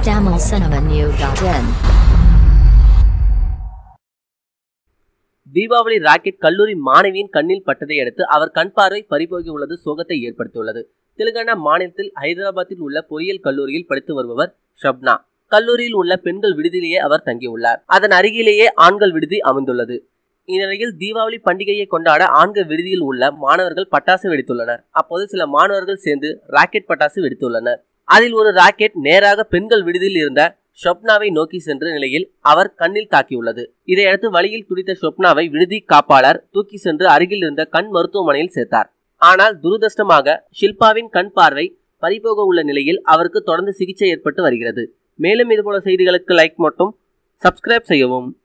tamilcinemanew.in Deepavali rocket கல்லூரி மாணவியின் கண்ணில் பட்டதை அடுத்து அவர் கண் பார்வை பறிபோகி உள்ளது சோகத்தை ஏற்படுத்தியுள்ளது தெலுங்கானா மாநிலத்தில் ஹைதராபாத்தில் உள்ள பொறியியல் கல்லூரியில் படித்து வருபவர் ஷப்னா கல்லூரியில் உள்ள பெண்கள் விடுதியிலேயே அவர் தங்கியுள்ளார் அதன் அருகிலேயே ஆண்கள் விடுதி அமைந்துள்ளது இந்நிலையில் தீபாவளி பண்டிகையை கொண்டாட ஆண்கள் விடுதியில் உள்ள மாணவர்கள் பட்டாசு வெடித்துள்ளனர் அப்போது சில மாணவர்கள் சேர்ந்து ராக்கெட் பட்டாசு வெடித்துள்ளனர் அதில் ஒரு ராக்கெட் நேராக பெண்கள் விடுதியில் இருந்த ஷொப்னாவை நோக்கி சென்ற நிலையில் அவர் கண்ணில் தாக்கியுள்ளது இதையடுத்து வழியில் துடித்த ஷொப்னாவை விடுதி காப்பாளர் தூக்கி சென்று அருகில் இருந்த கண் மருத்துவமனையில் சேர்த்தார் ஆனால் துரதிருஷ்டமாக ஷில்பாவின் கண் பார்வை பறிபோக உள்ள நிலையில் அவருக்கு தொடர்ந்து சிகிச்சை ஏற்பட்டு வருகிறது மேலும் இதுபோல செய்திகளுக்கு லைக் மட்டும் சப்ஸ்கிரைப் செய்யவும்